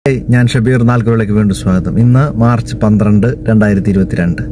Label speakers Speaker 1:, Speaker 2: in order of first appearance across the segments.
Speaker 1: hi ഞാൻ ഷബീർ നാൽക്കുകളിലേക്ക് വീണ്ടും സ്വാഗതം ഇന്ന് മാർച്ച് പന്ത്രണ്ട് രണ്ടായിരത്തി ഇരുപത്തിരണ്ട്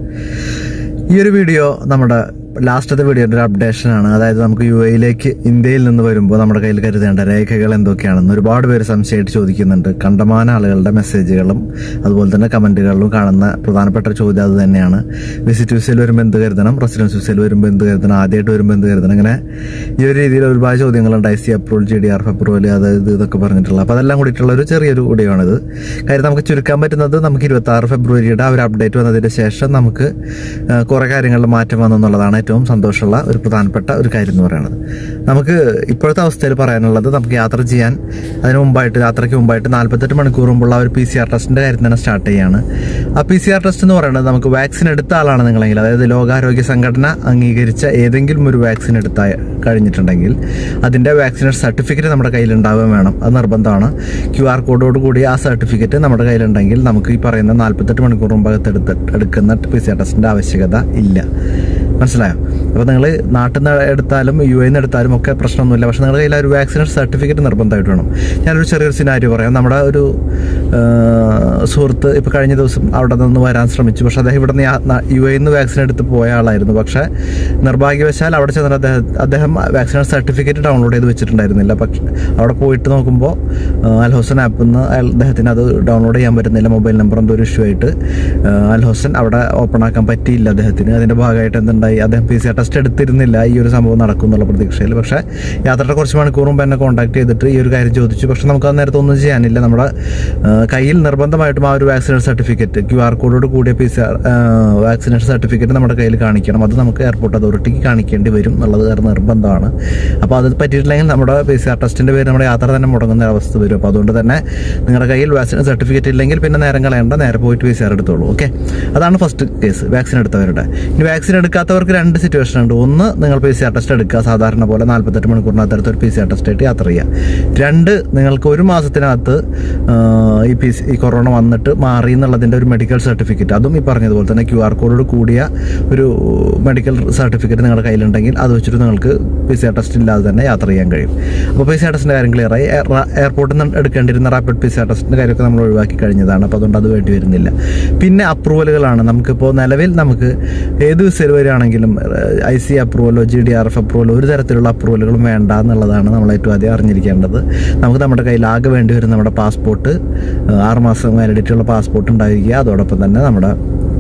Speaker 1: ഈ ഒരു വീഡിയോ നമ്മുടെ ലാസ്റ്റത്തെ വീഡിയോയുടെ ഒരു അപ്ഡേഷൻ ആണ് അതായത് നമുക്ക് യു എയിലേക്ക് ഇന്ത്യയിൽ നിന്ന് വരുമ്പോൾ നമ്മുടെ കയ്യിൽ കരുതേണ്ട രേഖകൾ എന്തൊക്കെയാണെന്ന് ഒരുപാട് പേര് സംശയമായിട്ട് ചോദിക്കുന്നുണ്ട് കണ്ടമാന ആളുകളുടെ മെസ്സേജുകളും അതുപോലെ തന്നെ കമന്റുകളിലും കാണുന്ന പ്രധാനപ്പെട്ട ഒരു ചോദ്യം അത് തന്നെയാണ് വിസിറ്റ് വിസയിൽ വരുമ്പോൾ എന്ത് കരുതണം റെസിഡൻസ് വിസയിൽ വരുമ്പോൾ എന്ത് കരുതണം ആദ്യമായിട്ട് വരുമ്പോൾ എന്ത് കരുതണം ഇങ്ങനെ ഈ ഒരു രീതിയിൽ ഒരുപാട് ചോദ്യങ്ങളുണ്ട് I C approval G D R F approval അത് ഇത് ഇതൊക്കെ പറഞ്ഞിട്ടുള്ള അപ്പോൾ അതെല്ലാം കൂടിയിട്ടുള്ള ഒരു ചെറിയൊരു വീഡിയോ ആണിത് കാര്യം നമുക്ക് ചുരുക്കാൻ പറ്റുന്നത് നമുക്ക് ഇരുപത്തി ആറ് ഫെബ്രുവരിയുടെ ആ ഒരു അപ്ഡേറ്റ് വന്നതിന് ശേഷം നമുക്ക് ആ, കുറെ കാര്യങ്ങളിൽ മാറ്റം വന്നു എന്നുള്ളതാണ് ഏറ്റവും സന്തോഷമുള്ള ഒരു പ്രധാനപ്പെട്ട ഒരു കാര്യം എന്ന് പറയുന്നത് നമുക്ക് ഇപ്പോഴത്തെ അവസ്ഥയിൽ പറയാനുള്ളത് നമുക്ക് യാത്ര ചെയ്യാൻ അതിന് മുമ്പായിട്ട് യാത്രയ്ക്ക് മുമ്പായിട്ട് നാൽപ്പത്തെട്ട് മണിക്കൂർ മുമ്പുള്ള ആ ഒരു പി സി ആർ ടെസ്റ്റിന്റെ കാര്യം തന്നെ സ്റ്റാർട്ട് ചെയ്യാണ് ആ പി സി ആർ ടെസ്റ്റ് എന്ന് പറയുന്നത് നമുക്ക് വാക്സിൻ എടുത്ത ആളാണ് നിങ്ങളെങ്കിൽ അതായത് ലോകാരോഗ്യ സംഘടന അംഗീകരിച്ച ഏതെങ്കിലും ഒരു വാക്സിൻ എടുത്ത കഴിഞ്ഞിട്ടുണ്ടെങ്കിൽ അതിന്റെ വാക്സിനേഷൻ സർട്ടിഫിക്കറ്റ് നമ്മുടെ കയ്യിൽ ഉണ്ടാവുകയും വേണം അത് നിർബന്ധമാണ് ക്യു ആർ കോഡോട് കൂടി ആ സർട്ടിഫിക്കറ്റ് നമ്മുടെ കയ്യിലുണ്ടെങ്കിൽ നമുക്ക് ഈ പറയുന്ന നാൽപ്പത്തെട്ട് മണിക്കൂർ മുമ്പകത്ത് എടുത്ത് എടുക്കുന്ന പി സി ആർ ടെസ്റ്റിന്റെ ആവശ്യകത ഇല്ല മനസ്സിലായോ അപ്പോൾ നിങ്ങൾ നാട്ടിൽ നിന്ന് എടുത്താലും യു എയിൽ നിന്ന് എടുത്താലും ഒക്കെ പ്രശ്നമൊന്നുമില്ല പക്ഷെ നിങ്ങളുടെ കയ്യിൽ ആ ഒരു വാക്സിനേഷൻ സർട്ടിഫിക്കറ്റ് നിർബന്ധമായിട്ട് വേണം ഞാനൊരു ചെറിയൊരു സിനാരി പറയാം നമ്മുടെ ഒരു ആ, സുഹൃത്ത് ഇപ്പോൾ കഴിഞ്ഞ ദിവസം അവിടെ നിന്ന് വരാൻ ശ്രമിച്ചു പക്ഷെ അദ്ദേഹം ഇവിടെ നിന്ന് യു എയിൽ നിന്ന് വാക്സിൻ എടുത്ത് പോയ ആളായിരുന്നു പക്ഷേ നിർഭാഗ്യവശാൽ അവിടെ ചെന്നിട്ട് അദ്ദേഹം അദ്ദേഹം വാക്സിനേഷൻ സർട്ടിഫിക്കറ്റ് ഡൗൺലോഡ് ചെയ്ത് വെച്ചിട്ടുണ്ടായിരുന്നില്ല പക്ഷെ അവിടെ പോയിട്ട് നോക്കുമ്പോൾ അൽ ഹുസൻ ആപ്പിൽ നിന്ന് അയാൾ- അദ്ദേഹത്തിന് അത് ഡൗൺലോഡ് ചെയ്യാൻ പറ്റുന്നില്ല മൊബൈൽ നമ്പർ എന്തോ ഒരു ഇഷ്യൂ ആയിട്ട് ആ, അൽ ഹുസൻ അവിടെ ഓപ്പൺ ആക്കാൻ പറ്റിയില്ല അദ്ദേഹത്തിന് അതിന്റെ ഭാഗമായിട്ട് എന്തുണ്ടായി അദ്ദേഹം പി സി ആർ ടെസ്റ്റ് എടുത്തിരുന്നില്ല ഈ ഒരു സംഭവം നടക്കും എന്നുള്ള പ്രതീക്ഷയിൽ പക്ഷേ യാത്രയുടെ കുറച്ച് മണിക്കൂർ മുമ്പ് എന്നെ കോൺടാക്ട് ചെയ്തിട്ട് ഈ ഒരു കാര്യം ചോദിച്ചു പക്ഷെ നമുക്ക് ആ നേരത്തെ ഒന്നും ചെയ്യാനില്ല നമ്മുടെ ആ, കയ്യിൽ നിർബന്ധമായിട്ടും ആ ഒരു വാക്സിനേഷൻ സർട്ടിഫിക്കറ്റ് ക്യു ആർ കോഡോട് കൂടിയ P C R vaccination certificate നമ്മുടെ കയ്യിൽ കാണിക്കണം അത് നമുക്ക് എയർപോർട്ട് അതോറിറ്റിക്ക് കാണിക്കേണ്ടി വരും എന്നുള്ളത് വേറെ നിർബന്ധമാണ് അപ്പോൾ അത് പറ്റിയിട്ടില്ലെങ്കിൽ നമ്മുടെ പി സി ആർ ടെസ്റ്റിന്റെ പേര് നമ്മുടെ യാത്ര തന്നെ മുടങ്ങുന്ന അവസ്ഥ വരും അപ്പോൾ അതുകൊണ്ട് തന്നെ നിങ്ങളുടെ കയ്യിൽ വാക്സിൻ സർട്ടിഫിക്കറ്റ് ഇല്ലെങ്കിൽ പിന്നെ നേരം കളയണ്ട നേരെ പോയിട്ട് പി സി ആർ എടുത്തോളൂ ഓക്കെ അതാണ് ഫസ്റ്റ് കേസ് വാക്സിൻ എടുത്തവരുടെ ഇനി വാക്സിൻ എടുക്കാത്തവർക്ക് രണ്ട് സിറ്റുവേഷൻ ഉണ്ട് ഒന്ന് നിങ്ങൾ പി സി ആർ ടെസ്റ്റ് എടുക്കുക സാധാരണ പോലെ നാൽപ്പത്തെട്ട് മണിക്കൂറിനകത്ത് എടുത്ത് ഒരു പി സി ആർ ടെസ്റ്റ് ആയിട്ട് യാത്ര ചെയ്യുക രണ്ട് നിങ്ങൾക്ക് ഒരു മാസത്തിനകത്ത് ആ, ഈ പി സി ഈ കൊറോണ വന്നിട്ട് മാറി എന്നുള്ളതിൻ്റെ ഒരു മെഡിക്കൽ സർട്ടിഫിക്കറ്റ് അതും ഈ പറഞ്ഞതുപോലെ തന്നെ ക്യു ആർ കോഡോട് കൂടിയ ഒരു മെഡിക്കൽ സർട്ടിഫിക്കറ്റ് നിങ്ങളുടെ കയ്യിലുണ്ടെങ്കിൽ അത് വെച്ചിട്ട് നിങ്ങൾക്ക് പി സി ആർ ടെസ്റ്റ് ഇല്ലാതെ തന്നെ യാത്ര ചെയ്യാൻ കഴിയും അപ്പോൾ പി സി ആർ ടെസ്റ്റിൻ്റെ കാര്യം ക്ലിയറായി എയർപോർട്ടിൽ നിന്ന് എടുക്കേണ്ടിരുന്ന റാപ്പിഡ് പി സി ആർ ടെസ്റ്റിൻ്റെ കാര്യമൊക്കെ നമ്മൾ ഒഴിവാക്കി കഴിഞ്ഞതാണ് അപ്പോൾ അതുകൊണ്ട് അത് വേണ്ടി വരുന്നില്ല പിന്നെ അപ്രൂവലുകളാണ് നമുക്കിപ്പോൾ നിലവിൽ നമുക്ക് ഏത് വിസയിൽ വരികയാണെങ്കിലും ഐ സി അപ്രൂവലോ ജി ഡി ആർ എഫ് അപ്രൂവലോ ഒരു തരത്തിലുള്ള അപ്രൂവലുകളും വേണ്ട എന്നുള്ളതാണ് നമ്മൾ ഏറ്റവും ആദ്യം അറിഞ്ഞിരിക്കേണ്ടത് നമുക്ക് നമ്മുടെ കയ്യിൽ ആകെ വേണ്ടി വരും നമ്മുടെ പാസ്പോർട്ട് ആറുമാസം വാലിഡിറ്റി ഉള്ള പാസ്പോർട്ട് ഉണ്ടായിരിക്കുക അതോടൊപ്പം തന്നെ നമ്മുടെ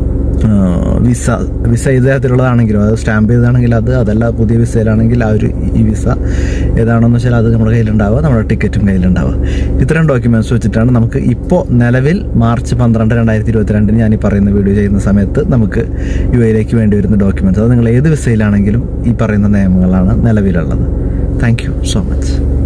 Speaker 1: ആ, വിസ വിസ ഏത് തരത്തിലുള്ളതാണെങ്കിലും അത് സ്റ്റാമ്പ് ചെയ്താണെങ്കിൽ അത് അതല്ല പുതിയ വിസയിലാണെങ്കിൽ ആ ഒരു ഈ വിസ ഏതാണെന്ന് വെച്ചാൽ അത് നമ്മുടെ കയ്യിലുണ്ടാവുക നമ്മുടെ ടിക്കറ്റും കയ്യിലുണ്ടാവുക ഇത്രയും ഡോക്യുമെന്റ്സ് വെച്ചിട്ടാണ് നമുക്ക് ഇപ്പോൾ നിലവിൽ മാർച്ച് പന്ത്രണ്ട് രണ്ടായിരത്തി ഇരുപത്തിരണ്ടിന് ഞാൻ ഈ പറയുന്ന വീഡിയോ ചെയ്യുന്ന സമയത്ത് നമുക്ക് യു എയിലേക്ക് വേണ്ടി വരുന്ന ഡോക്യുമെന്റ്സ് അത് നിങ്ങൾ ഏത് വിസയിലാണെങ്കിലും ഈ പറയുന്ന നിയമങ്ങളാണ് നിലവിലുള്ളത് താങ്ക് യു സോ മച്ച്